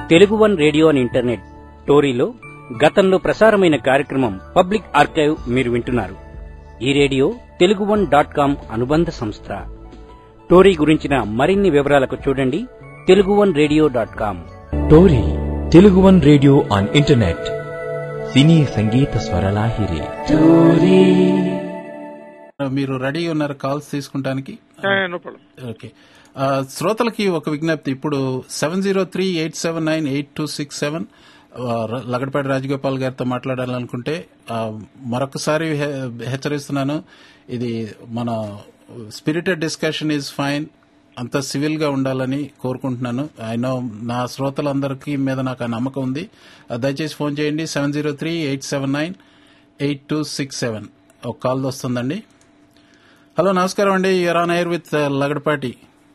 Telugu one radio and internet టోరీలో గతంలో ప్రసారమైన కార్యక్రమం పబ్లిక్ ఆర్కైవ్ మీరు వింటున్నారు ఈ radio Telugu one dot com అనుబంధ సంస్థ టోరీ గురించిన మరిన్ని వివరాలకు చూడండి Telugu one radio dot com Tori Telugu one radio on internet సినీ సంగీత స్వరలాహిరి మీరు రెడీ ఉన్నారు కాల్స్ తీసుకుంటానికి నో ప్రాబ్లం ఓకే ఆ, శ్రోతలకి ఒక విజ్ఞప్తి ఇప్పుడు seven zero three eight seven nine eight two six seven Lagadapeta Rajagopal గారితో మాట్లాడాలనుకుంటే ఆ, మరొకసారి హె- హెచ్చరిస్తున్నాను ఇది మన స్పిరిటెడ్ డిస్కషన్ ఈజ్ ఫైన్ అంత సివిల్ గా ఉండాలని కోరుకుంటున్నాను ఆయన నా శ్రోతలందరికీ మీద నాకు ఆ నమ్మకం ఉంది ఆ, దయచేసి ఫోన్ చేయండి seven zero three eight seven nine eight two six seven ఒక కాల్ వస్తుందండి హలో నమస్కారం అండి you're on air with Lagadapati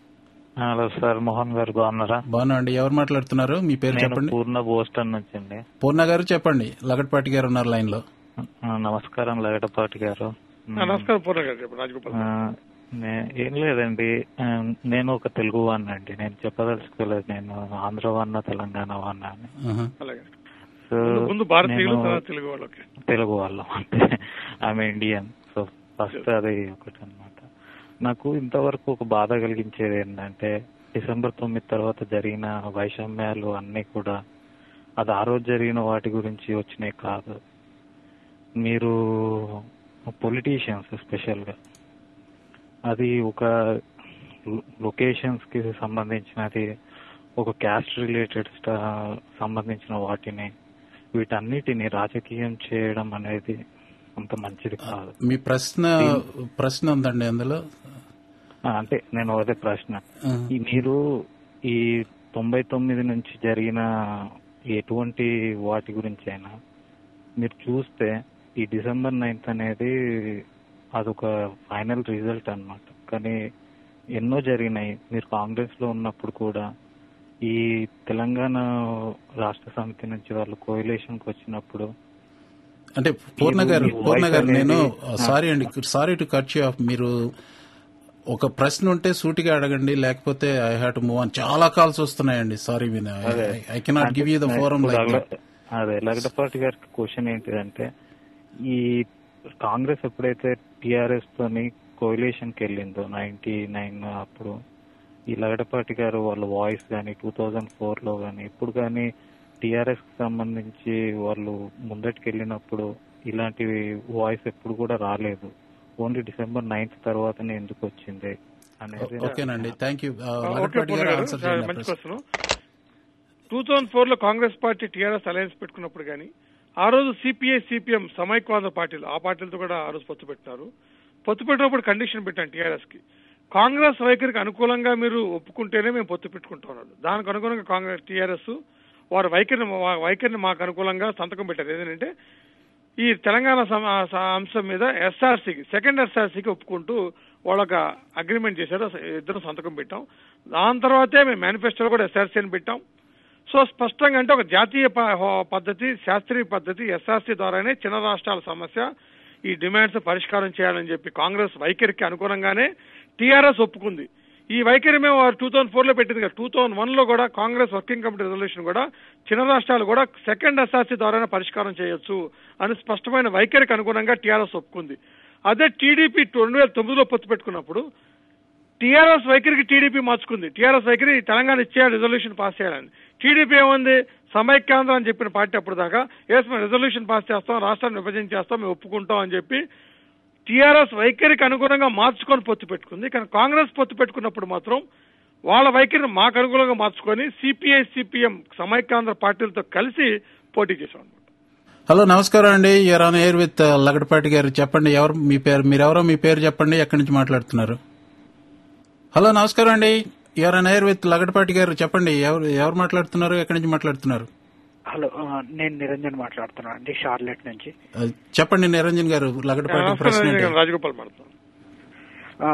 hello sir Mohan గారు బాగున్నారా బాగున్నా అండి ఎవరు మాట్లాడుతున్నారు మీ పేరు నేను చెప్పండి పూర్ణ బోస్టన్ నుంచి అండి పూర్ణ గారు చెప్పండి లగడపాటి గారు ఉన్నారు లైన్ లో ఆ, నమస్కారం లగడపాటి గారు నమస్కారం పూర్ణ గారు చెప్పండి రాజగోపాల్ ఆ, నే- ఏం లేదండి ఆ, నేను ఒక తెలుగు వాడిని అండి నేను చెప్పదలుచుకోలేదు నేను ఆంధ్ర వాడిన తెలంగాణ వాడిన అని ఆహా. అలాగే సో ముందు భారతీయులు నేను తర్వాత తెలుగు వాళ్ళకి తెలుగు వాళ్ళం అంటే ఆమె ఇండియన్ సో ఫస్ట్ అది ఒకటి అన్నమాట నాకు ఇంతవరకు ఒక బాధ కలిగించేది ఏంటంటే డిసెంబర్ తొమ్మిది తర్వాత జరిగిన వైషమ్యాలు అన్ని కూడా అది ఆ రోజు జరిగిన వాటి గురించి వచ్చినాయి కాదు మీరు పొలిటీషియన్స్ స్పెషల్ గా అది ఒక లొకేషన్స్ కి సంబంధించినది ఒక క్యాస్ట్ రిలేటెడ్ సంబంధించిన వాటిని వీటన్నిటిని రాజకీయం చేయడం అనేది అంత మంచిది కాదు మీ ప్రశ్న ప్రశ్న ఉందండి అందులో ఆ, అంటే నేను అదే ప్రశ్న ఆ. ఈ మీరు ఈ తొంభై తొమ్మిది నుంచి జరిగిన ఎటువంటి వాటి గురించి అయినా మీరు చూస్తే ఈ డిసెంబర్ నైన్త్ అనేది అదొక ఫైనల్ రిజల్ట్ అన్నమాట కానీ ఎన్నో జరిగినాయి మీరు కాంగ్రెస్ లో ఉన్నప్పుడు కూడా ఈ తెలంగాణ రాష్ట్ర సమితి నుంచి వాళ్ళు కోయిలేషన్ కి వచ్చినప్పుడు అంటే పూర్ణ గారు మీ పూర్ణ voice గారు నేను అనేది- సారీ అండి sorry to cut you off మీరు ఒక ప్రశ్న ఉంటే సూటిగా అడగండి లేకపోతే I have to move on చాలా కాల్స్ వస్తున్నాయండి sorry win I cannot give you the forum ఇప్పుడు లైక్ లగడ- అదే లగడపాటి గారికి క్వశ్చన్ ఏంటిదంటే ఈ కాంగ్రెస్ ఎప్పుడైతే టిఆర్ఎస్ తోని కోయిలేషన్ కి వెళ్ళిందో నైన్టీ నైన్ అప్పుడు ఈ లగడపాటి గారు వాళ్ళ వాయిస్ గానీ టూ థౌజండ్ ఫోర్ లో గానీ ఇప్పుడు కానీ టిఆర్ఎస్ కి సంబంధించి వాళ్ళు ముందటికి వెళ్ళినప్పుడు ఇలాంటి వాయిస్ ఎప్పుడు కూడా రాలేదు ఓన్లీ డిసెంబర్ నైన్త్ తర్వాతనే ఎందుకు వచ్చింది అనేది ఓకేనండి thank you okay Lagadapati Purna గారు గారు ఆన్సర్ చాలా చేయండి ఆ మంచి ప్రశ్న. క్వశ్చన్ టూ థౌజండ్ ఫోర్ లో కాంగ్రెస్ పార్టీ టీఆర్ఎస్ అలయన్స్ పెట్టుకున్నప్పుడు కానీ ఆ రోజు సిపిఐ సిపిఎం సమైక్వాద పార్టీలు ఆ పార్టీలతో కూడా ఆ రోజు పొత్తు పెట్టినారు పొత్తు పెట్టినప్పుడు కండిషన్ పెట్టాను టీఆర్ఎస్ కి కాంగ్రెస్ వైఖరికి అనుకూలంగా మీరు ఒప్పుకుంటేనే మేము పొత్తు పెట్టుకుంటున్నాం దానికి అనుగుణంగా కాంగ్రెస్ టీఆర్ఎస్ వారి వైఖరిని వా- వైఖరిని మాకు అనుకూలంగా సంతకం పెట్టారు ఏంటంటే ఈ తెలంగాణ సమ- స- అంశం మీద ఎస్ఆర్సీకి సెకండ్ ఎస్ఆర్సీకి ఒప్పుకుంటూ వాళ్ళొక అగ్రిమెంట్ చేశారు ఇద్దరు సంతకం పెట్టాం దాని తర్వాతే మేము మేనిఫెస్టోలో కూడా ఎస్ఆర్సీ అని పెట్టాం సో స్పష్టంగా అంటే ఒక జాతీయ ప- హో- పద్ధతి శాస్త్రీయ పద్ధతి ఎస్ఆర్సీ ద్వారానే చిన్న రాష్ట్రాల సమస్య ఈ డిమాండ్స్ పరిష్కారం చేయాలని చెప్పి కాంగ్రెస్ వైఖరికి అనుగుణంగానే టీఆర్ఎస్ ఒప్పుకుంది ఈ వైఖరి మేము టూ థౌసండ్ ఫోర్ లో పెట్టింది కదా టూ థౌసండ్ వన్ లో కూడా కాంగ్రెస్ వర్కింగ్ కమిటీ రెజల్యూషన్ కూడా చిన్న రాష్ట్రాలు కూడా సెకండ్ ఎస్ఆర్సీ ద్వారానే పరిష్కారం చేయొచ్చు అని స్పష్టమైన వైఖరికి అనుగుణంగా టీఆర్ఎస్ ఒప్పుకుంది అదే టీడీపీ రెండు వేల తొమ్మిదిలో పొత్తు పెట్టుకున్నప్పుడు టీఆర్ఎస్ వైఖరికి టీడీపీ మార్చుకుంది టీఆర్ఎస్ వైఖరి తెలంగాణ ఇచ్చేయాలి రిజల్యూషన్ పాస్ చేయాలని టీడీపీ ఏముంది సమైక్యాంధ్ర అని చెప్పిన పార్టీ అప్పుడు దాకా ఎస్ మేము రిజల్యూషన్ పాస్ చేస్తాం రాష్ట్రాన్ని విభజన చేస్తాం మేము ఒప్పుకుంటాం అని చెప్పి టీఆర్ఎస్ వైఖరికి అనుగుణంగా మార్చుకొని పొత్తు పెట్టుకుంది కానీ కాంగ్రెస్ పొత్తు పెట్టుకున్నప్పుడు మాత్రం వాళ్ళ వైఖరిని మాకు అనుగుణంగా మార్చుకొని సిపిఐ సిపిఎం సమైక్యాంధ్ర పార్టీలతో కలిసి పోటీ చేశాం అన్నమాట హలో నమస్కారం అండి you're on air with Lagadapati గారు చెప్పండి ఎవరు మీ పేరు మీరెవరో మీ పేరు చెప్పండి ఎక్కడి నుంచి మాట్లాడుతున్నారు హలో నమస్కారం అండి you're on air with Lagadapati గారు చెప్పండి ఎవరు ఎవరు మాట్లాడుతున్నారు ఎక్కడి నుంచి మాట్లాడుతున్నారు హలో ఆ, నేను నిరంజన్ మాట్లాడుతున్నాను అండి షార్లెట్ నుంచి ఆ, చెప్పండి నిరంజన్ గారు లగడపాటి ప్రశ్న ఏంటి? నమస్కారం రాజగోపాల్ మాట్లాడుతున్నాను ఆ,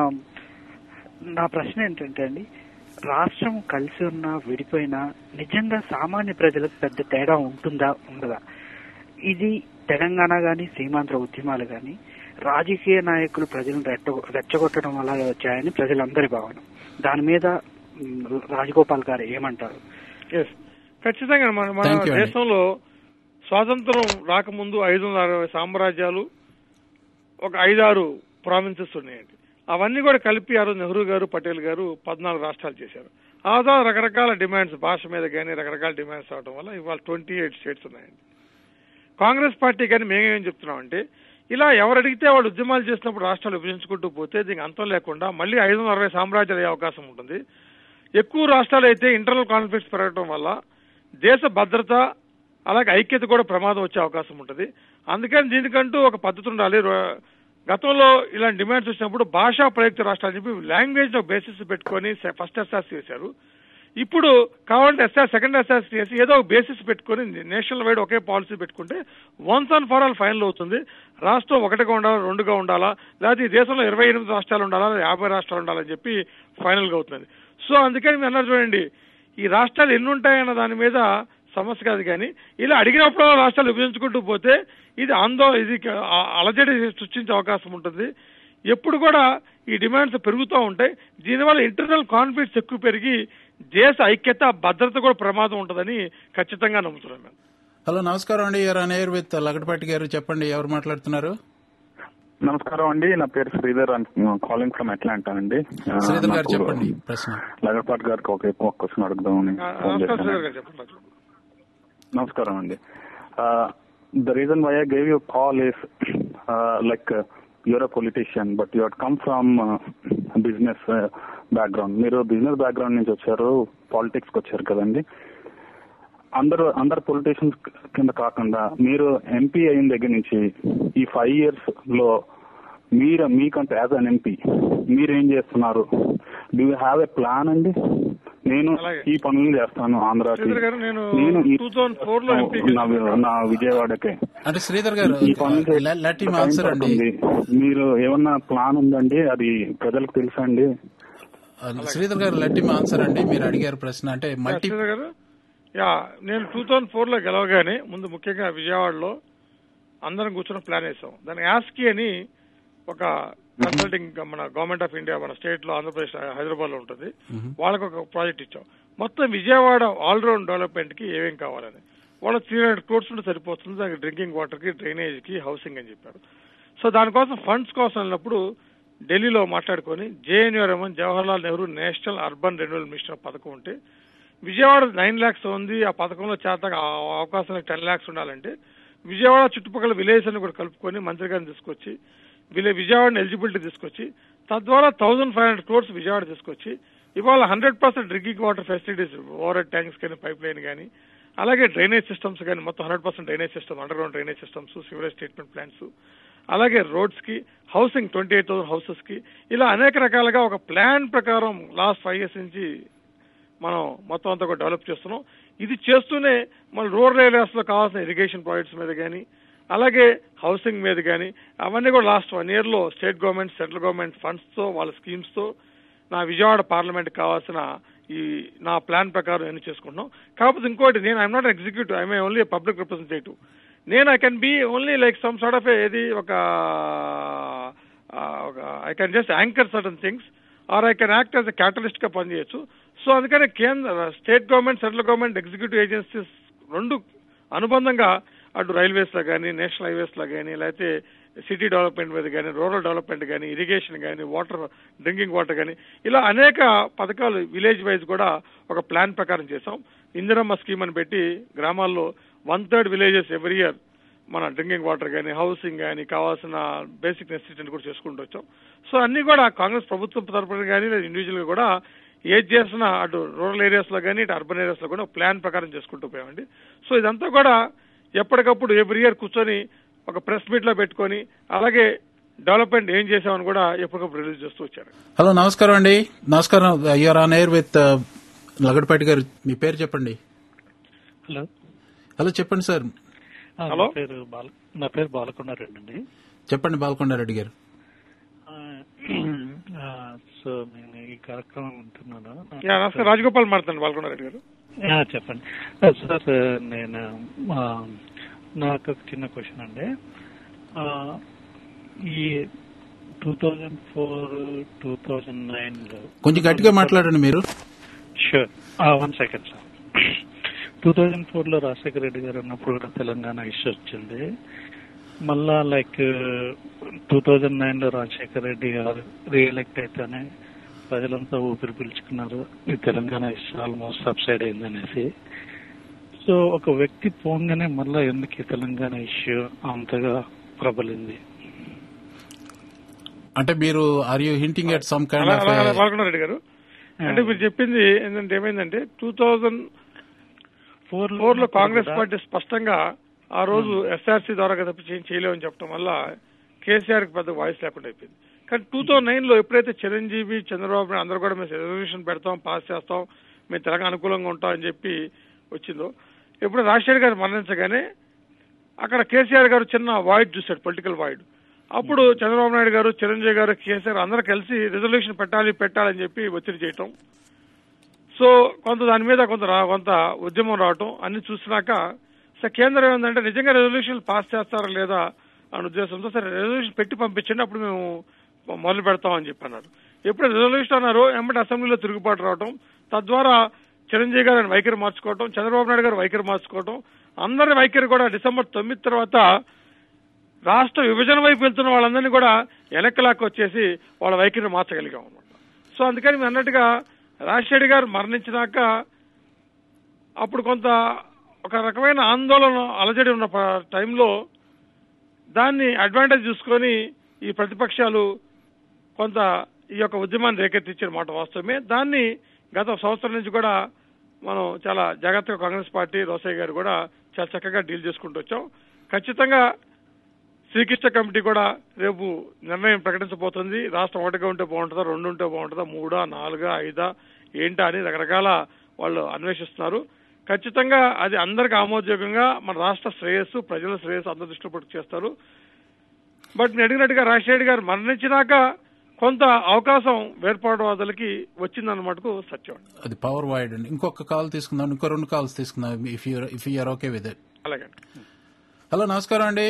నా ప్రశ్న ఏంటంటే అండి రాష్ట్రం కలిసి ఉన్నా విడిపోయినా నిజంగా సామాన్య ప్రజలకు పెద్ద తేడా ఉంటుందా ఉండదా ఇది తెలంగాణ గాని సీమాంధ్ర ఉద్యమాలు గాని రాజకీయ నాయకులు ప్రజలను రెట్ట రెచ్చగొట్టడం వల్ల వచ్చాయని ప్రజలందరి భావన దాని మీద మ్, రాజగోపాల్ గారు ఏమంటారు ఎస్ ఖచ్చితంగా మన మన Thank you అండి. దేశంలో స్వాతంత్రం రాకముందు ఐదు వందల అరవై సామ్రాజ్యాలు ఒక ఐదారు ప్రావిన్సెస్ ఉన్నాయండి అవన్నీ కూడా కలిపి ఆ రోజు నెహ్రూ గారు పటేల్ గారు పద్నాలుగు రాష్ట్రాలు చేశారు ఆ తర్వాత రకరకాల డిమాండ్స్ భాష మీద కానీ రకరకాల డిమాండ్స్ అవడం వల్ల ఇవాళ ట్వంటీ ఎయిట్ స్టేట్స్ ఉన్నాయండి కాంగ్రెస్ పార్టీ కానీ మేమేం చెప్తున్నామంటే ఇలా ఎవరు అడిగితే వాళ్ళు ఉద్యమాలు చేసినప్పుడు రాష్ట్రాలు విభజించుకుంటూ పోతే దీనికి అంతం లేకుండా మళ్ళీ ఐదు వందల అరవై సామ్రాజ్యాలు అయ్యే అవకాశం ఉంటుంది ఎక్కువ రాష్ట్రాలు అయితే ఇంటర్నల్ కాన్ఫ్లిక్ట్స్ పెరగడం వల్ల దేశ భద్రత అలాగే ఐక్యత కూడా ప్రమాదం వచ్చే అవకాశం ఉంటుంది అందుకని దీనికంటూ ఒక పద్ధతి ఉండాలి రో- గతంలో ఇలాంటి డిమాండ్స్ వచ్చినప్పుడు భాషా ప్రయుక్త రాష్ట్రాలు చెప్పి లాంగ్వేజ్ బేసిస్ పెట్టుకొని ఫస్ట్ ఎస్ఆర్స్ చేశారు ఇప్పుడు కావాలంటే ఎస్ఆర్ సెకండ్ ఎస్ఆర్స్ చేసి ఏదో ఒక బేసిస్ పెట్టుకొని నేషనల్ వైడ్ ఒకే పాలసీ పెట్టుకుంటే once and for all final అవుతుంది రాష్ట్రం ఒకటిగా ఉండాలా రెండుగా ఉండాలా లేకపోతే ఈ దేశంలో ఇరవై ఎనిమిది రాష్ట్రాలు ఉండాలా లేదా యాభై రాష్ట్రాలు ఉండాలని చెప్పి ఫైనల్ గా అవుతుంది సో అందుకని మీరు అన్నారు చూడండి ఈ రాష్ట్రాలు ఎన్ని ఉంటాయన్న దాని మీద సమస్య కాదు కానీ ఇలా అడిగినప్పుడు రాష్ట్రాలు విభజించుకుంటూ పోతే ఇది ఆందో ఇది అ- అలజడి సృష్టించే అవకాశం ఉంటుంది ఎప్పుడు కూడా ఈ డిమాండ్స్ పెరుగుతూ ఉంటాయి దీనివల్ల ఇంటర్నల్ కాన్ఫ్లిక్ట్స్ ఎక్కువ పెరిగి దేశ ఐక్యత భద్రత కూడా ప్రమాదం ఉంటుందని ఖచ్చితంగా నమ్ముతున్నాను మేము హలో నమస్కారం అండి you're on air with Lagadapati గారు చెప్పండి ఎవరు మాట్లాడుతున్నారు నమస్కారం అండి నా పేరు శ్రీధర్ కాలింగ్ ఫ్రమ్ అట్లాంటా అండి ఆ, శ్రీధర్ గారు నాకు చెప్పండి ప్రశ్న లగడపాటి గారికి ఒక ఒక క్వశ్చన్ అడుగుదామని ఆ, ఫోన్ నమస్కారం చేశాను. శ్రీధర్ గారు చెప్పండి నమస్కారం అండి the reason why I gave you call is like you're a politician but you had come from business background మీరు బిజినెస్ బ్యాక్గ్రౌండ్ నుంచి వచ్చారు పాలిటిక్స్ కి వచ్చారు కదండి అందరు అందరు పొలిటీషియన్స్ కింద కాకుండా మీరు ఎంపీ అయిన దగ్గర నుంచి ఈ ఫైవ్ ఇయర్స్ లో మీరు మీకంటే యాజ్ అన్ ఎంపీ మీరేం చేస్తున్నారు do you have a plan అండి నేను అలాగే. ఈ పనులు చేస్తాను ఆంధ్రాకి శ్రీధర్ గారు నేను నేను ఈ- 2004 లో ఎంపీ నా- నా విజయవాడకే అంటే శ్రీధర్ గారు ఈ పనులు లెట్ హిమ్ టైం ఆన్సర్ అండి పడుతుంది. మీరు ఏమన్నా ప్లాన్ ఉందండి అది ప్రజలకు తెలుసా అండి శ్రీధర్ గారు లెట్ హిమ్ ఆన్సర్ అండి మీరు అడిగారు ప్రశ్న అంటే మల్టీ శ్రీధర్ గారు యా నేను టూ థౌజండ్ ఫోర్ లో గెలవగానే ముందు ముఖ్యంగా విజయవాడలో అందరం కూర్చొని ప్లాన్ వేసాం దాని యాస్కి అని ఒక కన్సల్టింగ్ మన గవర్నమెంట్ ఆఫ్ ఇండియా మన స్టేట్ లో ఆంధ్రప్రదేశ్ హైదరాబాద్ లో ఉంటుంది వాళ్ళకి ఒక ప్రాజెక్ట్ ఇచ్చాం మొత్తం విజయవాడ ఆల్రౌండ్ డెవలప్మెంట్ కి ఏమేం కావాలని వాళ్ళ త్రీ హండ్రెడ్ క్రోర్స్ ఉంటే సరిపోతుంది దానికి డ్రింకింగ్ వాటర్ కి డ్రైనేజ్ కి హౌసింగ్ అని చెప్పారు సో దానికోసం ఫండ్స్ కోసం వెళ్ళినప్పుడు ఢిల్లీలో మాట్లాడుకొని JNURM Jawaharlal Nehru national urban renewal mission పథకం ఉంటే విజయవాడ నైన్ ల్యాక్స్ ఉంది ఆ పథకంలో చేత అవకాశం టెన్ ల్యాక్స్ ఉండాలంటే విజయవాడ చుట్టుపక్కల విలేజ్ అని కూడా కలుపుకొని మంత్రి గారిని తీసుకొచ్చి విలే విజయవాడని ఎలిజిబిలిటీ తీసుకొచ్చి తద్వారా thousand five hundred crores Vijayawada తీసుకొచ్చి ఇవాళ hundred percent drinking water facilities overhead tanks కానీ పైప్ లైన్ కానీ అలాగే డ్రైనేజ్ సిస్టమ్స్ కానీ మొత్తం hundred percent drainage system underground drainage systems sewerage treatment plants అలాగే రోడ్స్ కి housing twenty eight thousand houses కి ఇలా అనేక రకాలుగా ఒక ప్లాన్ ప్రకారం లాస్ట్ ఫైవ్ ఇయర్స్ నుంచి మనం మొత్తం అంతా కూడా డెవలప్ చేస్తున్నాం ఇది చేస్తూనే మన రూరల్ ఏరియాస్ లో కావాల్సిన ఇరిగేషన్ ప్రాజెక్ట్స్ మీద కానీ అలాగే హౌసింగ్ మీద కానీ అవన్నీ కూడా లాస్ట్ వన్ ఇయర్ లో state government central government funds తో వాళ్ళ స్కీమ్స్ తో నా విజయవాడ పార్లమెంట్ కావాల్సిన ఈ నా ప్లాన్ ప్రకారం ఎన్ని చేసుకుంటున్నాం కాకపోతే ఇంకోటి నేను I'm not executive I'm only public representative నేను I can be only like some sort of ఏది ఒక I can just anchor certain things or I can act as a catalyst గా పనిచేయచ్చు సో అందుకని కేంద్ర state government central government executive agencies రెండు అనుబంధంగా అటు రైల్వేస్ లో కానీ నేషనల్ హైవేస్ లో కానీ లేకపోతే సిటీ డెవలప్మెంట్ మీద కానీ రూరల్ డెవలప్మెంట్ కానీ ఇరిగేషన్ కానీ వాటర్ డ్రింకింగ్ వాటర్ కానీ ఇలా అనేక పథకాలు విలేజ్ వైజ్ కూడా ఒక ప్లాన్ ప్రకారం చేసాం ఇందిరమ్మ స్కీమ్ అని పెట్టి గ్రామాల్లో one third villages every year మన డ్రింకింగ్ వాటర్ కానీ హౌసింగ్ కానీ కావాల్సిన బేసిక్ నెసిటీ కూడా చేసుకుంటూ వచ్చాం సో అన్ని కూడా కాంగ్రెస్ ప్రభుత్వం తరపున కానీ లేదా ఇండివిజువల్ గా కూడా ఏది చేసినా అటు రూరల్ ఏరియాస్ లో కానీ ఇటు అర్బన్ ఏరియాస్ లో కూడా ప్లాన్ ప్రకారం చేసుకుంటూ పోయామండి సో ఇదంతా కూడా ఎప్పటికప్పుడు ఎవ్రీ ఇయర్ కూర్చొని ఒక ప్రెస్ మీట్ లో పెట్టుకొని అలాగే డెవలప్మెంట్ ఏం చేసామని కూడా ఎప్పటికప్పుడు రిలీజ్ చేస్తూ వచ్చారు హలో నమస్కారం అండి నమస్కారం you're on air with Lagadapati గారు మీ పేరు చెప్పండి హలో హలో చెప్పండి సార్ ఆ, హలో? నా పేరు బాల నా పేరు బాలకొండారెడ్డి అండి చెప్పండి బాలకొండారెడ్డి గారు ఆ, ఆ, సో నేను ఈ కార్యక్రమం వింటున్నాను యా, నమస్కారం రాజగోపాల్ మాట్లాడండి బాలకొండ రెడ్డి గారు ఆ, చెప్పండి ఆ, సార్ నేను ఆ, నాకు ఒక చిన్న క్వశ్చన్ అండి ఆ, ఈ two thousand four two thousand nine లో కొంచెం గట్టిగా మాట్లాడండి మీరు sure one second sir two thousand four లో రాజశేఖర రెడ్డి గారు ఉన్నప్పుడు కూడా తెలంగాణ ఇష్యూ వచ్చింది మళ్ళా లైక్ టూ థౌజండ్ నైన్ లో రాజశేఖర రెడ్డి గారు రీఎలెక్ట్ అయితేనే ప్రజలంతా ఊపిరి పీల్చుకున్నారు ఈ తెలంగాణ ఇష్యూ ఆల్మోస్ట్ సబ్సైడ్ అయిందనేసి సో ఒక వ్యక్తి పోగానే మళ్ళా ఎందుకు ఈ తెలంగాణ ఇష్యూ అంతగా ప్రబలింది అంటే మీరు are you hinting at some kind అలా- అలా- అలా ఆఫ్ పాల్గొన్నారు రెడ్డి గారు అంటే మీరు చెప్పింది ఏంటంటే ఏమైందంటే టూ థౌజండ్ ఫోర్ ఫోర్ లో కాంగ్రెస్ పార్టీ స్పష్టంగా ఆ రోజు ఎస్ఆర్సీ ద్వారా తప్పి చేంజ్ చేయలేమని చెప్పడం వల్ల కేసీఆర్ కి పెద్ద వాయిస్ లేకుండా అయిపోయింది కానీ టూ థౌజండ్ నైన్ లో ఎప్పుడైతే చిరంజీవి చంద్రబాబు నాయుడు అందరూ కూడా మేము రెజల్యూషన్ పెడతాం పాస్ చేస్తాం మేము తెలంగాణ అనుకూలంగా ఉంటాం అని చెప్పి వచ్చిందో ఎప్పుడు రాజశేఖర్ గారు మరణించగానే అక్కడ కేసీఆర్ గారు చిన్న వాయిడ్ చూశాడు పొలిటికల్ వాయిడ్ అప్పుడు చంద్రబాబు నాయుడు గారు చిరంజీవి గారు కేసీఆర్ అందరూ కలిసి రిజల్యూషన్ పెట్టాలి పెట్టాలని చెప్పి ఒత్తిడి చేయటం సో కొంత దాని మీద కొంత రా- కొంత ఉద్యమం రావటం అన్ని చూసినాక సరే కేంద్రం ఏంటంటే నిజంగా రెజల్యూషన్ పాస్ చేస్తారా లేదా అనే ఉద్దేశంతో సరే రెజల్యూషన్ పెట్టి పంపించండి అప్పుడు మేము మొదలు పెడతాం అని చెప్పి అన్నారు ఎప్పుడు రెజల్యూషన్ అన్నారో ఎంబటి అసెంబ్లీలో తిరుగుబాటు రావటం తద్వారా చిరంజీవి గారు ఆయన వైఖరి మార్చుకోవటం చంద్రబాబు నాయుడు గారు వైఖరి మార్చుకోవటం అందరి వైఖరి కూడా డిసెంబర్ తొమ్మిది తర్వాత రాష్ట్ర విభజన వైపు వెళ్తున్న వాళ్ళందరినీ కూడా వెనక్కి వచ్చేసి వాళ్ళ వైఖరిని మార్చగలిగాం అనమాట సో అందుకని మీరు అన్నట్టుగా రాజశేఖర్ గారు మరణించినాక అప్పుడు కొంత ఒక రకమైన ఆందోళన అలజడి ఉన్న ప- టైంలో దాన్ని అడ్వాంటేజ్ చూసుకొని ఈ ప్రతిపక్షాలు కొంత ఈ యొక్క ఉద్యమాన్ని రేకెత్తించిన మాట వాస్తవమే దాన్ని గత సంవత్సరం నుంచి కూడా మనం చాలా జాగ్రత్తగా కాంగ్రెస్ పార్టీ రోసయ్య గారు కూడా చాలా చక్కగా డీల్ చేసుకుంటూ వచ్చాం ఖచ్చితంగా శ్రీకృష్ణ కమిటీ కూడా రేపు నిర్ణయం ప్రకటించబోతుంది రాష్ట్రం ఒకటిగా ఉంటే బాగుంటుందా రెండు ఉంటే బాగుంటుందా మూడా నాలుగా ఐదా ఏంటా అని రకరకాల వాళ్ళు అన్వేషిస్తున్నారు ఖచ్చితంగా అది అందరికి ఆమోదయోగంగా మన రాష్ట్ర శ్రేయస్సు ప్రజల శ్రేయస్సు అందరి దృష్టిలో పెట్టి చేస్తారు బట్ నేను అడిగినట్టుగా రాజశేఖర్ గారు మరణించినాక కొంత అవకాశం వేర్పాటువాదులకి వచ్చిందన్నమాటకు సత్యం అండి అది పవర్ వైడ్ అండి ఇంకొక కాల్ తీసుకుందాం ఇంకో రెండు కాల్స్ తీసుకుందాం if you if you're okay with it అలాగే హలో నమస్కారం అండి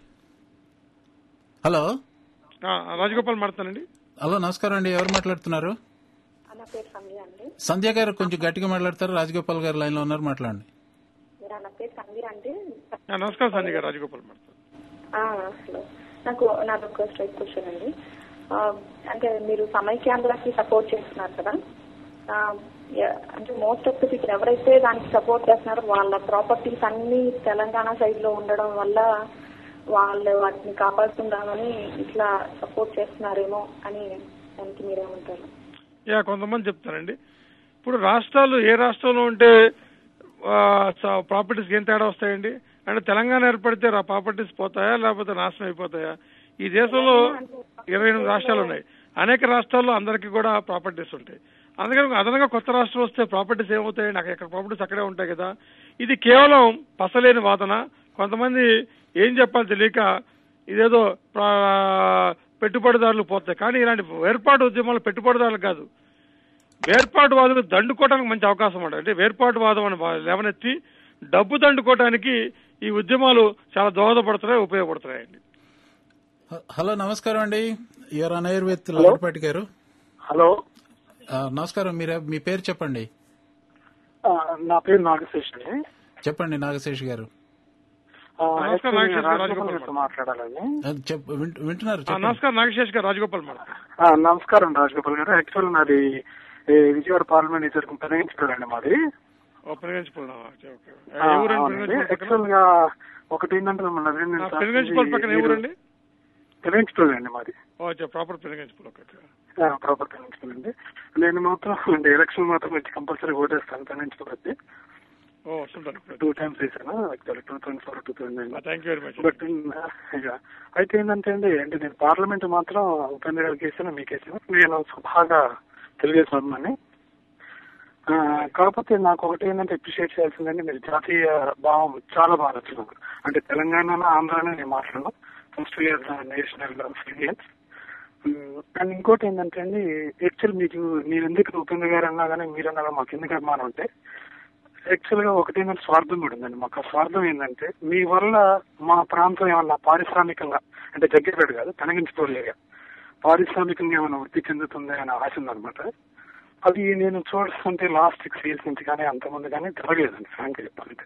హలో ఆ, రాజగోపాల్ మాట్లాడతానండి హలో నమస్కారం అండి ఎవరు మాట్లాడుతున్నారు నా పేరు సంధ్య అండి సంధ్య గారు కొంచెం గట్టిగా మాట్లాడతారు రాజగోపాల్ గారు లైన్ లో ఉన్నారు మాట్లాడండి మీరు నా పేరు సంధ్య అండి ఆ, నమస్కారం సంజయ్ గారు రాజగోపాల్ మాట్లాడతాను ఆ, హలో నాకు నాది ఒక స్ట్రైట్ క్వశ్చన్ అండి ఆ, అంటే మీరు సమైక్యాంధ్రకి సపోర్ట్ చేస్తున్నారు కదా ఆ, ఎ- అంటే మోస్ట్ ఆఫ్ ది పీపుల్ ఎవరైతే దానికి సపోర్ట్ చేస్తున్నారో వాళ్ళ ప్రాపర్టీస్ అన్ని తెలంగాణ సైడ్ లో ఉండడం వల్ల వాళ్ళు వాటిని కాపాడుతుందామని ఇట్లా సపోర్ట్ చేస్తున్నారేమో అని దానికి మీరేమంటారు యా కొంతమంది చెప్తారండి ఇప్పుడు రాష్ట్రాలు ఏ రాష్ట్రంలో ఉంటే ప్రాపర్టీస్కి ఏం తేడా వస్తాయండి అంటే తెలంగాణ ఏర్పడితే ఆ ప్రాపర్టీస్ పోతాయా లేకపోతే నాశనం అయిపోతాయా ఈ దేశంలో ఇరవై ఎనిమిది రాష్ట్రాలు ఉన్నాయి అనేక రాష్ట్రాల్లో అందరికీ కూడా ప్రాపర్టీస్ ఉంటాయి అందుకని అదనంగా కొత్త రాష్ట్రం వస్తే ప్రాపర్టీస్ ఏమవుతాయండి అక్కడ ఎక్కడ ప్రాపర్టీస్ అక్కడే ఉంటాయి కదా ఇది కేవలం పసలేని వాదన కొంతమంది ఏం చెప్పాలి తెలియక ఇదేదో ప్రా- పెట్టుబడిదారులు పోతాయి కానీ ఇలాంటి వేర్పాటు ఉద్యమాలు పెట్టుబడిదారులు కాదు వేర్పాటువాదులు దండుకోవడానికి మంచి అవకాశం ఉంటుంది అంటే వేర్పాటువాదం అని వా- లేవనెత్తి డబ్బు దండుకోవడానికి ఈ ఉద్యమాలు చాలా దోహదపడుతున్నాయి ఉపయోగపడుతున్నాయండి హ- హలో నమస్కారం అండి your on air with Lagadapati గారు హలో ఆ, నమస్కారం మీరే మీ పేరు చెప్పండి ఆ, నా పేరు నాగశేష్ అండి చెప్పండి నాగశేష్ గారు ఆ, నమస్కారం, యాక్చువల్లీ నాగశేష్ గారు, రాజగోపాల్ రాజగోపాల్ గారితో మాట్లాడాలండి అది చెప్ వింట- వింటున్నారు ఆ, చెప్పండి నమస్కారం నాగశేష్ గారు రాజగోపాల్ మాట్లాడు ఆ, నమస్కారం రాజగోపాల్ గారు యాక్చువల్ నాది ఈ విజయవాడ పార్లమెంట్ నియోజకవర్గం పెనగించుకోండి మాది ఓ పెనుగంచిపోల్ ఓకే ఓకే ఆ, ఏ ఊరండి అవునండి. పెనుగంచిపోల్ యాక్చువల్ పక్కన గా ఒకటి ఏంటంటే మన రెవెన్యూ ఆ, పెనుగంచిపోల్ పక్కన ఏ ఊరండి పెనగించుకోండి అండి మాది ఓ proper Penuganchiprolu okay okay proper పెనగించుకోండి నేను మాత్రం అంటే ఎలక్షన్ మాత్రం వచ్చి కంపల్సరీ ఓటేస్తాను పెనగించుకోవచ్చు ఓ సూపర్ టూ టైమ్స్ వేసాను actually two thousand four two thousand thank you very much but ఇక అయితే ఏంటంటే అండి అంటే నేను పార్లమెంట్ మాత్రం ఉపేంద్ర గారికి వేసాను మీకు వేసాను నేను బాగా తెలుగుదేశం అభిమాని ఆ, కాకపోతే నాకు ఒకటి ఏంటంటే అప్రిషియేట్ చేయాల్సిందంటే మీరు జాతీయ భావం చాలా బాగా నచ్చింది నాకు అంటే తెలంగాణ ఆంధ్రానే నేను మాట్లాడను ఫస్ట్ ఇయర్ నేషనల్ ఫిలియన్స్ అండ్ ఇంకోటి ఏంటంటే అండి యాక్చువల్ మీకు మీరు ఎందుకు ఉపేంద్ర గారు అన్నా కానీ మీరు అన్నా కానీ మాకు ఎందుకు అభిమానం అంటే యాక్చువల్ గా ఒకటి ఏంటంటే స్వార్థం కూడా ఉందండి మాకు ఆ స్వార్థం ఏంటంటే మీ వల్ల మా ప్రాంతం ఏమన్నా పారిశ్రామికంగా అంటే జగ్గేపేట కాదు తనగించుకోలేగా పారిశ్రామికంగా ఏమైనా వృద్ధి చెందుతుంది అనే ఆశ ఉందన్నమాట అది నేను చూస్తుంటే లాస్ట్ సిక్స్ ఇయర్స్ నుంచి కానీ అంతమంది కానీ జరగలేదండి ఫ్రాంక్ చెప్పాలంటే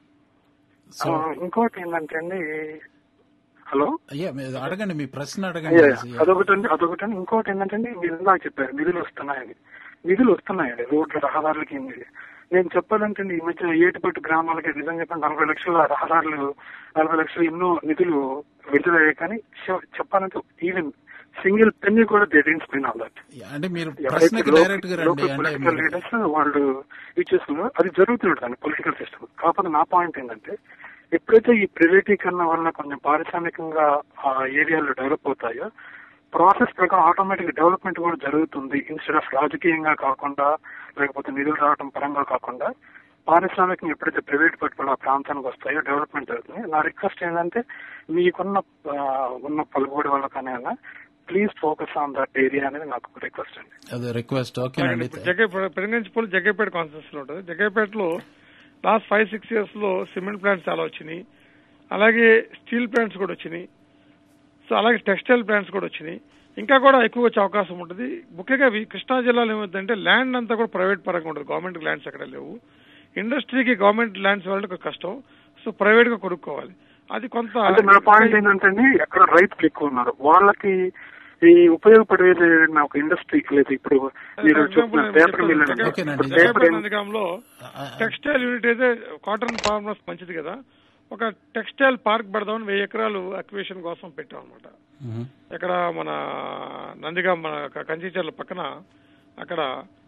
సో ఆ, ఇంకోటి ఏంటంటే అండి హలో అయ్యా మీరు అడగండి మీ ప్రశ్న యా, అడగండి యా. అదొకటండి అదొకటండి ఇంకోటి ఏంటంటే మీరు ఇందాక చెప్పారు నిధులు వస్తున్నాయని నిధులు వస్తున్నాయండి రోడ్ల రహదారులకి నిధులు. నేను చెప్పాలంటే ఈ మధ్య ఏటుపట్టు గ్రామాలకి నిజంగా చెప్పండి నలభై లక్షల రహదారులు నలభై లక్షలు ఎన్నో నిధులు విడుదలయ్యాయి కానీ చె- చెప్పాలంటే ఈవెన్ సింగిల్ పెన్ని కూడా they didn't spend all that అంటే మీరు ఎవరైతే ప్రశ్నకి డైరెక్ట్ గా రండి లోకల్ అంటే పొలిటికల్ మీరు- లీడర్స్ వాళ్ళు ఇచ్చేస్తున్నారు అది జరుగుతుంటుంది పొలిటికల్ సిస్టమ్ కాకపోతే నా పాయింట్ ఏంటంటే ఎప్పుడైతే ఈ ప్రైవేటీకరణ వల్ల కొంచెం పారిశ్రామికంగా ఆ ఏరియాలు డెవలప్ అవుతాయో ప్రాసెస్ ప్రకారం ఆటోమేటిక్ డెవలప్మెంట్ కూడా జరుగుతుంది ఇన్స్టెడ్ ఆఫ్ రాజకీయంగా కాకుండా లేకపోతే నిధులు రావడం పరంగా కాకుండా పారిశ్రామికంగా ఎప్పుడైతే ప్రైవేట్ పెట్టుబడులు ఆ ప్రాంతానికి వస్తాయో డెవలప్మెంట్ అవుతుంది నా రిక్వెస్ట్ ఏంటంటే మీకున్న ఆ, ఉన్న పలుకుబడి వల్ల కానీ please focus on that area అనేది నాకు రిక్వెస్ట్ అండి అదే రిక్వెస్ట్ ఓకేనండి జగ్గై పెరిగంచిపోలు జగ్గైపేట కాన్సెన్స్ లో ఉంటుంది జగ్గైపేటలో లాస్ట్ ఫైవ్ సిక్స్ ఇయర్స్ లో సిమెంట్ ప్లాంట్స్ చాలా వచ్చినాయి అలాగే స్టీల్ ప్లాంట్స్ కూడా వచ్చినాయి సో అలాగే టెక్స్టైల్ ప్లాంట్స్ కూడా వచ్చినాయి ఇంకా కూడా ఎక్కువ వచ్చే అవకాశం ఉంటుంది ముఖ్యంగా వి- కృష్ణా జిల్లాలో ఏమవుతుందంటే ల్యాండ్ అంతా కూడా ప్రైవేట్ పరంగా ఉంటుంది గవర్నమెంట్ ల్యాండ్స్ అక్కడ లేవు ఇండస్ట్రీకి గవర్నమెంట్ ల్యాండ్స్ వాళ్ళకి కష్టం సో ప్రైవేట్ గా కొనుక్కోవాలి అది కొంత అంటే నా పాయింట్ ఏంటంటే అండి ఎక్కడ రైతులు ఎక్కువ ఉన్నారు వాళ్ళకి ఈ ఉపయోగపడేది నా ఒక ఇండస్ట్రీ లేదు ఇప్పుడు మీరు చెప్పిన పేపర్ మిల్ అని. ఓకేనండి. ఇప్పుడు పేపర్ ఏం- నందిగాంలో టెక్స్టైల్ యూనిట్ అయితే కాటన్ ఫార్మర్స్ మంచిది కదా ఒక టెక్స్టైల్ పార్క్ పెడదామని వెయ్యి ఎకరాలు అక్విజిషన్ కోసం పెట్టాం అనమాట మ్మ్. ఇక్కడ మన నందిగాం మన క- కంచిచర్ల పక్కన అక్కడ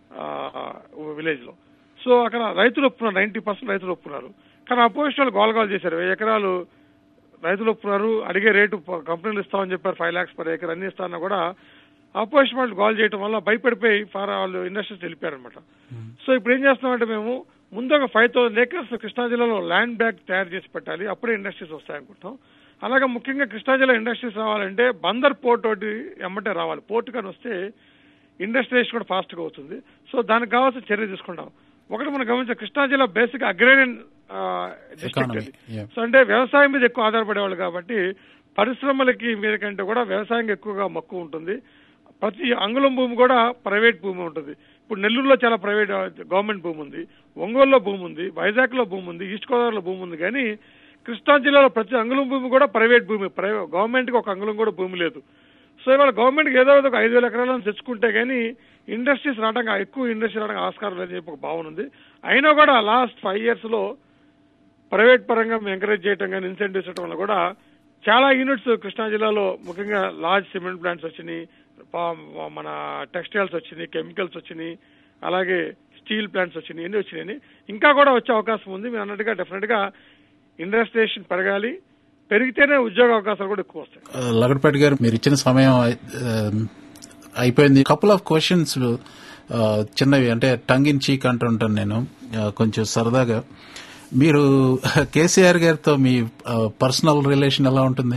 విలేజ్ లో సో అక్కడ రైతులు ఒప్పున్నారు నైన్టీ పర్సెంట్ రైతులు ఒప్పున్నారు కానీ అపోజిషన్ వాళ్ళు గోల్ గోల్ చేశారు వెయ్యి ఎకరాలు రైతులు ఒప్పున్నారు అడిగే రేటు ప- కంపెనీలు ఇస్తామని చెప్పారు ఫైవ్ లాక్స్ పర్ ఏకర్ అన్ని ఇస్తామన్నా కూడా అపోజిషన్ వాళ్ళు గోల్ చేయడం వల్ల భయపడిపోయి ఫార్ వాళ్ళు ఇండస్ట్రీస్ వెళ్ళిపోయారనమాట సో ఇప్పుడు ఏం చేస్తున్నామంటే మేము ముందు ఒక ఫైవ్ థౌసండ్ ఏకర్స్ కృష్ణా జిల్లాలో ల్యాండ్ బ్యాగ్ తయారు చేసి పెట్టాలి అప్పుడే ఇండస్ట్రీస్ వస్తాయనుకుంటాం అలాగే ముఖ్యంగా కృష్ణా జిల్లా ఇండస్ట్రీస్ రావాలంటే బందర్ పోర్ట్ ఒకటి ఎమ్మటే రావాలి పోర్ట్ కానీ వస్తే ఇండస్ట్రియలైజేషన్ కూడా ఫాస్ట్ గా అవుతుంది సో దానికి కావాల్సిన చర్య తీసుకుంటాం ఒకటి మనం గమనించాం కృష్ణా జిల్లా basic agrarian district Economy, yeah. So అంటే వ్యవసాయం మీద ఎక్కువ ఆధారపడేవాళ్ళు కాబట్టి పరిశ్రమలకి మీద కంటే కూడా వ్యవసాయం ఎక్కువగా మక్కువ ఉంటుంది ప్రతి అంగుళం భూమి కూడా ప్రైవేట్ భూమి ఉంటుంది ఇప్పుడు నెల్లూరులో చాలా ప్రైవేట్ గవర్నమెంట్ భూమి ఉంది ఒంగోలులో భూమి ఉంది వైజాగ్ లో భూమి ఉంది ఈస్ట్ గోదావరిలో భూమి ఉంది కానీ కృష్ణా జిల్లాలో ప్రతి అంగుళం భూమి కూడా ప్రైవేట్ భూమి ప్రైవేట్ గవర్నమెంట్ కి ఒక అంగుళం కూడా భూమి లేదు సో ఇవాళ గవర్నమెంట్ ఏదో ఒక ఐదు వేల ఎకరాలను తెచ్చుకుంటే గానీ ఇండస్ట్రీస్ రావడానికి ఎక్కువ ఇండస్ట్రీ రావడానికి ఆస్కారం లేదని చెప్పి ఒక భావన ఉంది అయినా కూడా లాస్ట్ ఫైవ్ ఇయర్స్ లో ప్రైవేట్ పరంగా మేము ఎంకరేజ్ చేయడం కానీ ఇన్సెంటివ్స్ ఇవ్వడం వల్ల కూడా చాలా యూనిట్స్ కృష్ణా జిల్లాలో ముఖ్యంగా లార్జ్ సిమెంట్ ప్లాంట్స్ వచ్చినాయి పా- మన టెక్స్టైల్స్ వచ్చినాయి కెమికల్స్ వచ్చినాయి అలాగే స్టీల్ ప్లాంట్స్ వచ్చినాయి ఎన్ని వచ్చినాయి ఇంకా కూడా వచ్చే అవకాశం ఉంది మీరు అన్నట్టుగా డెఫినెట్ గా ఇండస్ట్రియేషన్ పెరగాలి పెరిగితేనే ఉద్యోగ అవకాశాలు కూడా ఎక్కువ వస్తాయి ఆ, లగడపేట గారు మీరు ఇచ్చిన సమయం అయి- ఆ, అయిపోయింది కపుల్ ఆఫ్ క్వశ్చన్స్ చిన్నవి అంటే టంగ్ ఇన్ చీక్ అంటుంటాను నేను ఆ, కొంచెం సరదాగా మీరు కేసీఆర్ గారితో మీ పర్సనల్ రిలేషన్ ఎలా ఉంటుంది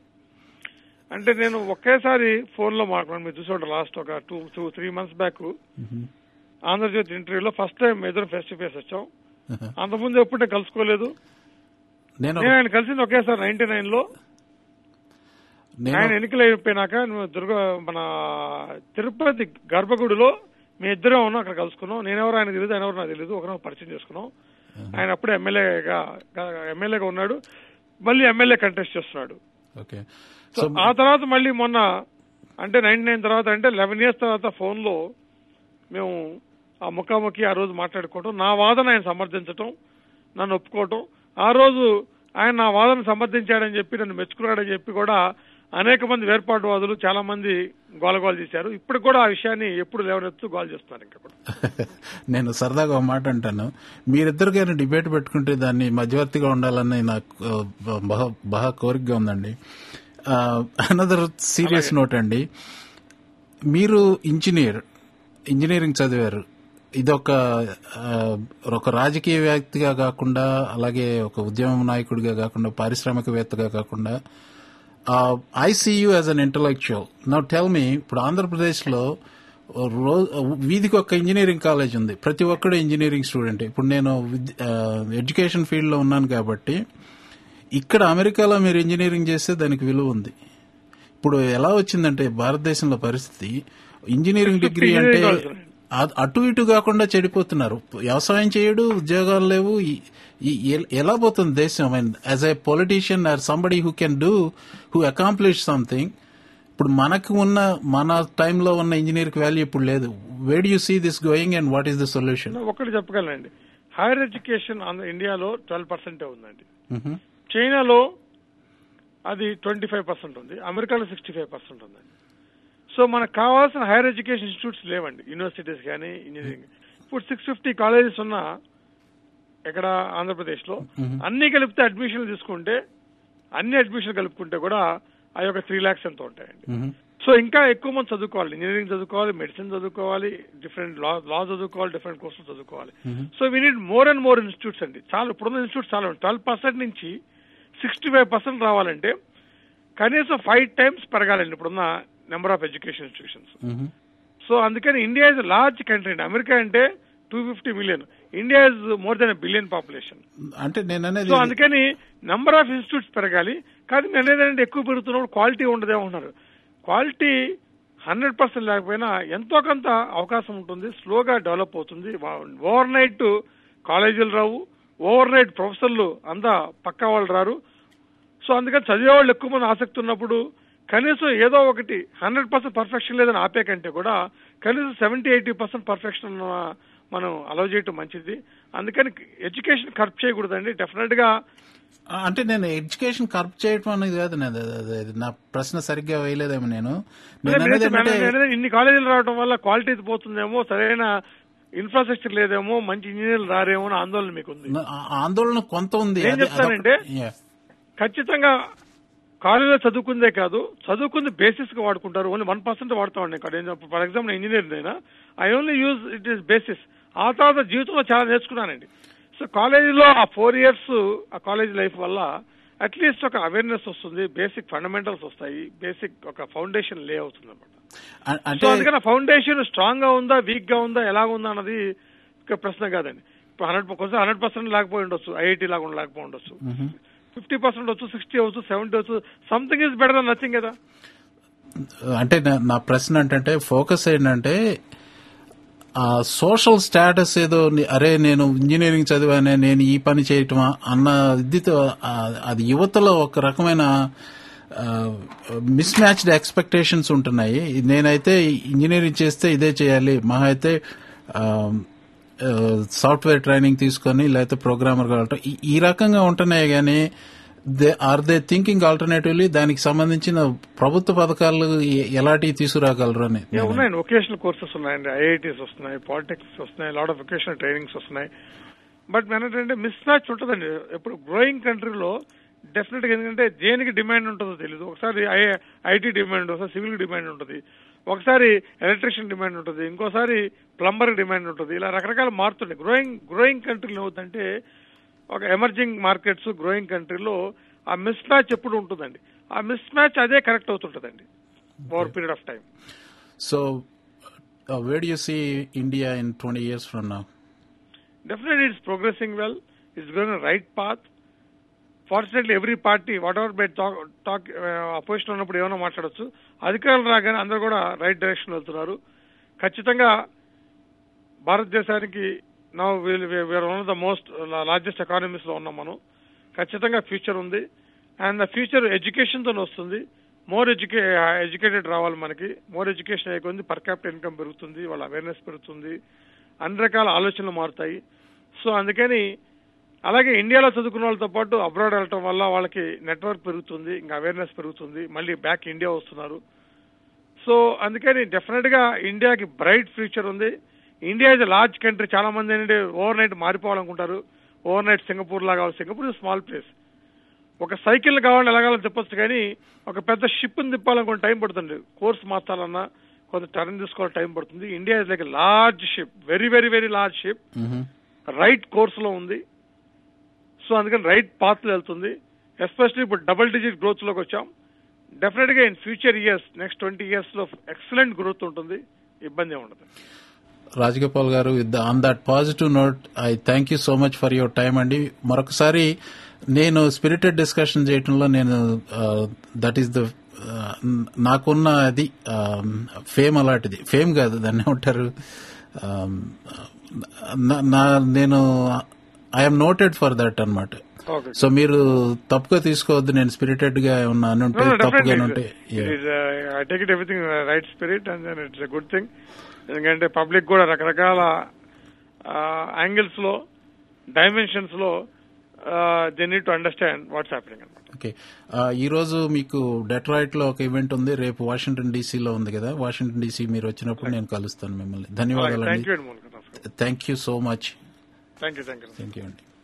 అంటే నేను ఒకేసారి ఫోన్ లో మాట్లాడాను మీరు చూసాడు లాస్ట్ ఒక two two three months back Andhrajyothi ఇంటర్వ్యూలో ఫస్ట్ టైం ఎదురు ఫేస్ టు ఫేస్ వచ్చాం అంతకుముందు ఎప్పుడు నేను కలుసుకోలేదు నేను నేను ఆయన కలిసింది ఒకేసారి నైన్టీ నైన్ లో ఆయన నేను ఎన్నికలు అయిపోయినాక నువ్వు దుర్గ మన తిరుపతి గర్భగుడిలో మీ ఇద్దరం ఉన్నాం అక్కడ కలుసుకున్నాం నేనెవరో ఆయన తెలియదు ఆయన ఎవరు నాకు తెలియదు ఒకరిని పరిచయం చేసుకున్నాం ఆయన అప్పుడే ఎమ్మెల్యేగా ఎమ్మెల్యేగా ఉన్నాడు మళ్ళీ ఎమ్మెల్యే కంటెస్ట్ చేస్తున్నాడు ఓకే సో సో ఆ తర్వాత మళ్ళీ మొన్న అంటే నైన్టీ నైన్ తర్వాత అంటే లెవెన్ ఇయర్స్ తర్వాత ఫోన్ లో మేము ఆ ముఖాముఖి ఆ రోజు మాట్లాడుకోవటం నా వాదన ఆయన సమర్థించటం నన్ను ఒప్పుకోవటం ఆ రోజు ఆయన నా వాదన సమర్థించాడని చెప్పి నన్ను మెచ్చుకున్నాడని చెప్పి కూడా అనేక మంది వేర్పాటువాదులు చాలా మంది గోలగోలు చేశారు ఇప్పుడు కూడా ఆ విషయాన్ని ఎప్పుడు లేవనెత్తు గోల్ చేస్తున్నారు ఇంకా కూడా నేను సరదాగా ఒక మాట అంటాను మీరిద్దరు గారిని డిబేట్ పెట్టుకుంటే దాన్ని మధ్యవర్తిగా ఉండాలని నాకు ఆ, బహ బహా కోరికగా ఉందండి అనదర్ సీరియస్ నోట్ అండి మీరు ఇంజనీర్ ఇంజనీరింగ్ చదివారు ఇదొక ఆ, ఒక రాజకీయ వ్యక్తిగా కాకుండా అలాగే ఒక ఉద్యమ నాయకుడిగా కాకుండా పారిశ్రామికవేత్తగా కాకుండా I see you as an intellectual now tell me ఇప్పుడు ఆంధ్రప్రదేశ్లో రో వీధికి ఒక ఇంజనీరింగ్ కాలేజ్ ఉంది ప్రతి ఒక్కడు ఇంజనీరింగ్ స్టూడెంట్ ఇప్పుడు నేను ఎడ్యుకేషన్ ఫీల్డ్లో ఉన్నాను కాబట్టి ఇక్కడ అమెరికాలో మీరు ఇంజనీరింగ్ చేస్తే దానికి విలువ ఉంది ఇప్పుడు ఎలా వచ్చిందంటే భారతదేశంలో పరిస్థితి ఇంజనీరింగ్ డిగ్రీ అంటే అ- అటు ఇటు కాకుండా చెడిపోతున్నారు వ్యవసాయం చేయడు ఉద్యోగాలు లేవు ఈ- ఈ- ఎ- ఎలా పోతుంది దేశం I mean as a politician are somebody who can do who accomplish something ఇప్పుడు మనకు ఉన్న మన టైంలో ఉన్న ఇంజనీర్ కి వాల్యూ ఇప్పుడు లేదు where'd you see this going and what is the solution ఒకటి చెప్పగలనండి హైయర్ ఎడ్యుకేషన్ ఆంధ్ర ఇండియాలో ట్వెల్వ్ పర్సెంటే ఉందండి చైనాలో అది ట్వంటీ ఫైవ్ పర్సెంట్ ఉంది అమెరికాలో సిక్స్టీ ఫైవ్ పర్సెంట్ ఉందండి సో మనకు కావాల్సిన హైయర్ ఎడ్యుకేషన్ ఇన్స్టిట్యూట్స్ లేవండి యూనివర్సిటీస్ కానీ ఇంజనీరింగ్ ఇప్పుడు సిక్స్ ఫిఫ్టీ కాలేజెస్ ఉన్న ఇక్కడ ఆంధ్రప్రదేశ్ లో అన్ని కలిపితే అడ్మిషన్లు తీసుకుంటే అన్ని అడ్మిషన్లు కలుపుకుంటే కూడా ఆ యొక్క త్రీ లాక్స్ ఎంత ఉంటాయండి సో ఇంకా ఎక్కువ మంది చదువుకోవాలి ఇంజనీరింగ్ చదువుకోవాలి మెడిసిన్ చదువుకోవాలి డిఫరెంట్ లా లా చదువుకోవాలి డిఫరెంట్ కోర్సులు చదువుకోవాలి so we need more and more institutes అండి చాలా ఇప్పుడున్న ఇన్స్టిట్యూట్స్ చాలా ట్వెల్వ్ పర్సెంట్ నుంచి సిక్స్టీ ఫైవ్ పర్సెంట్ రావాలంటే కనీసం ఫైవ్ టైమ్స్ పెరగాలండి ఇప్పుడున్న number of education institutions so అందుకని ఇండియా ఇస్ లార్జ్ కంట్రీ అండి అమెరికా అంటే two fifty million India is more then billion population అంటే నేను అనేది సో అందుకని నంబర్ ఆఫ్ ఇన్స్టిట్యూట్స్ పెరగాలి కానీ నేను ఏంటంటే ఎక్కువ పెరుగుతున్నప్పుడు క్వాలిటీ ఉండదేమో ఉన్నారు క్వాలిటీ హండ్రెడ్ పర్సెంట్ లేకపోయినా ఎంతో కొంత అవకాశం ఉంటుంది స్లోగా డెవలప్ అవుతుంది ఓవర్ నైట్ కాలేజీలు రావు ఓవర్ నైట్ ప్రొఫెసర్లు అంతా పక్కా వాళ్ళు రారు సో అందుకని చదివే వాళ్ళు ఎక్కువ మంది ఆసక్తి ఉన్నప్పుడు కనీసం ఏదో ఒకటి హండ్రెడ్ పర్సెంట్ పర్ఫెక్షన్ లేదని ఆపే కంటే కూడా కనీసం సెవెంటీ ఎయిటీ పర్సెంట్ పర్ఫెక్షన్ మనం అలౌ చేయటం మంచిది అందుకని ఎడ్యుకేషన్ ఖర్చు చేయకూడదండి డెఫినెట్ గా ఆ, అంటే నేను ఎడ్యుకేషన్ కరప్ట్ చేయటం అనేది కాదు నేను అది- అది- అది నా ప్రశ్న సరిగ్గా వేయలేదేమో నేను నేను అనేది నేనైతే- ఏంటంటే నేనైతే ఇన్ని కాలేజీలు రావడం వల్ల క్వాలిటీ పోతుందేమో సరైన ఇన్ఫ్రాస్ట్రక్చర్ లేదేమో మంచి ఇంజనీర్లు రారేమో అని ఆందోళన మీకు ఉంది నా- ఆ- ఆందోళన కొంత ఉంది ఏం అది- చెప్తానంటే అదొక- Yeah. ఖచ్చితంగా కాలేజీలో చదువుకుందే కాదు చదువుకుంది బేసిస్ గా వాడుకుంటారు ఓన్లీ వన్ పర్సెంట్ వాడతామండి ఇక్కడ ఫర్ ఎగ్జాంపుల్ ఇంజనీర్ అయినా I only use it is basis ఆ తర్వాత జీవితంలో చాలా నేర్చుకున్నానండి సో కాలేజీలో ఆ ఫోర్ ఇయర్స్ ఆ కాలేజ్ లైఫ్ వల్ల అట్లీస్ట్ ఒక అవేర్నెస్ వస్తుంది బేసిక్ ఫండమెంటల్స్ వస్తాయి బేసిక్ ఒక ఫౌండేషన్ లే అవుతుంది అనమాట అ- సో అంటే అందుకని ఫౌండేషన్ స్ట్రాంగ్ గా ఉందా వీక్ గా ఉందా ఎలా ఉందా అన్నది ఒక ప్రశ్న కాదండి ఇప్పుడు హండ్రెడ్ కొంచెం హండ్రెడ్ పర్సెంట్ లేకపోయి ఉండొచ్చు ఐఐటి లాగా లేకపోయి ఉండొచ్చు ఫిఫ్టీ పర్సెంట్ వచ్చు సిక్స్టీ అవచ్చు సెవెంటీ వచ్చు something is better than nothing కదా అంటే నా- నా ప్రశ్న ఏంటంటే ఫోకస్ ఏంటంటే ఆ సోషల్ స్టేటస్ ఏదో ని- అరే నేను ఇంజనీరింగ్ చదివానే నేను ఈ పని చేయటమా అన్న ఇదితో ఆ, అది యువతలో ఒక రకమైన మిస్ మ్యాచ్డ్ ఎక్స్పెక్టేషన్స్ ఉంటున్నాయి నేనైతే ఇంజనీరింగ్ చేస్తే ఇదే చేయాలి మహా అయితే సాఫ్ట్వేర్ ట్రైనింగ్ తీసుకొని లేకపోతే ప్రోగ్రామర్ కావటం ఈ- ఈ రకంగా ఉంటున్నాయి కానీ they are they thinking alternatively దానికి సంబంధించిన ప్రభుత్వ పథకాలు ఎ- ఎలాంటివి తీసుకురాగలరు అని యా, ఉన్నాయండి వొకేషనల్ కోర్సెస్ ఉన్నాయండి ఐఐటీస్ వస్తున్నాయి పాలిటెక్నిక్స్ వస్తున్నాయి లాట్ ఆఫ్ వొకేషనల్ ట్రైనింగ్స్ వస్తున్నాయి బట్ ఏంటంటే మిస్ మ్యాచ్ ఉంటుందండి ఎప్పుడు గ్రోయింగ్ కంట్రీలో డెఫినెట్ గా ఎందుకంటే దేనికి డిమాండ్ ఉంటుందో తెలియదు ఒకసారి ఐటీ డిమాండ్ ఒకసారి సివిల్ డిమాండ్ ఉంటుంది ఒకసారి ఎలక్ట్రీషియన్ డిమాండ్ ఉంటుంది ఇంకోసారి ప్లంబర్ డిమాండ్ ఉంటుంది ఇలా రకరకాల మారుతుంటాయి గ్రోయింగ్ గ్రోయింగ్ కంట్రీలో ఏమవుతుందంటే ఒక ఎమర్జింగ్ మార్కెట్స్ గ్రోయింగ్ కంట్రీలో ఆ మిస్ మ్యాచ్ ఎప్పుడు ఉంటుందండి ఆ మిస్ మ్యాచ్ అదే కరెక్ట్ అవుతుంటుందండి over period of time so where you see India in twenty years from now Definitely, it's progressing well. It's going on the right path. Fortunately every party whatever by talk talk opposition ఉన్నప్పుడు ఏమైనా మాట్లాడొచ్చు అధికారులు రాగానే అందరూ కూడా right direction వెళ్తున్నారు ఖచ్చితంగా భారతదేశానికి నా we are one of the most largest economies లో ఉన్నాం మనం ఖచ్చితంగా ఫ్యూచర్ ఉంది అండ్ ద ఫ్యూచర్ ఎడ్యుకేషన్ తో వస్తుంది మోర్ ఎడ్యుకే ఎడ్యుకేటెడ్ రావాలి మనకి మోర్ ఎడ్యుకేషన్ అయిపోయింది పర్ క్యాపిటల్ ఇన్కమ్ పెరుగుతుంది వాళ్ళ అవేర్నెస్ పెరుగుతుంది అన్ని రకాల ఆలోచనలు మారుతాయి సో అందుకని అలాగే ఇండియాలో చదువుకున్న వాళ్ళతో పాటు అబ్రాడ్ వెళ్ళటం వల్ల వాళ్ళకి నెట్వర్క్ పెరుగుతుంది ఇంకా అవేర్నెస్ పెరుగుతుంది మళ్ళీ బ్యాక్ ఇండియా వస్తున్నారు సో అందుకని డెఫినెట్ గా ఇండియాకి బ్రైట్ ఫ్యూచర్ ఉంది ఇండియా ఇస్ లార్జ్ కంట్రీ చాలా మంది ఏంటంటే ఓవర్ నైట్ మారిపోవాలనుకుంటారు ఓవర్ నైట్ సింగపూర్ లాగా సింగపూర్ స్మాల్ ప్లేస్ ఒక సైకిల్ కావాలని ఎలాగాలని చెప్పొచ్చు కానీ ఒక పెద్ద షిప్ ని తిప్పాలనుకున్న టైం పడుతుంది కోర్స్ మార్చాలన్నా కొంత టర్న్ తీసుకోవాలి టైం పడుతుంది India is like large ship very very very large ship right course లో ఉంది సో అందుకని రైట్ పాత్ లో వెళ్తుంది ఎస్పెషల్లీ ఇప్పుడు డబుల్ డిజిట్ గ్రోత్ లోకి వచ్చాం డెఫినెట్ గా in future years next twenty years లో ఎక్సలెంట్ గ్రోత్ ఉంటుంది ఇబ్బంది ఉండదు రాజగోపాల్ గారు with on that positive note I thank you so much for your time అండి మరొకసారి నేను స్పిరిటెడ్ డిస్కషన్ చేయటంలో నేను దట్ ఈస్ ద నాకున్న అది ఫేమ్ అలాంటిది ఫేమ్ కాదు దాన్ని ఏమంటారు నా నేను ఐఎమ్ నోటెడ్ ఫర్ దట్ అన్నమాట Okay. సో మీరు తప్పుగా తీసుకోవద్దు నేను స్పిరిటెడ్ గా ఉన్నా అని ఉంటే No, no, తప్పుగా definitely. ఉంటే It is, uh, I take it everything in the right spirit and then it's a good thing. ఎందుకంటే పబ్లిక్ కూడా రకరకాల యాంగిల్స్ లో డైమెన్షన్స్ లో they need to understand what's happening అనమాట ఓకే ఆ, ఈ రోజు మీకు డెట్రాయిట్ లో ఒక ఈవెంట్ ఉంది రేపు వాషింగ్టన్ డీసీలో ఉంది కదా వాషింగ్టన్ డీసీ మీరు వచ్చినప్పుడు నేను కలుస్తాను మిమ్మల్ని ధన్యవాదాలు థ్యాంక్ అండి యూ అండి Monica thank you so much thank you thank you thank you అండి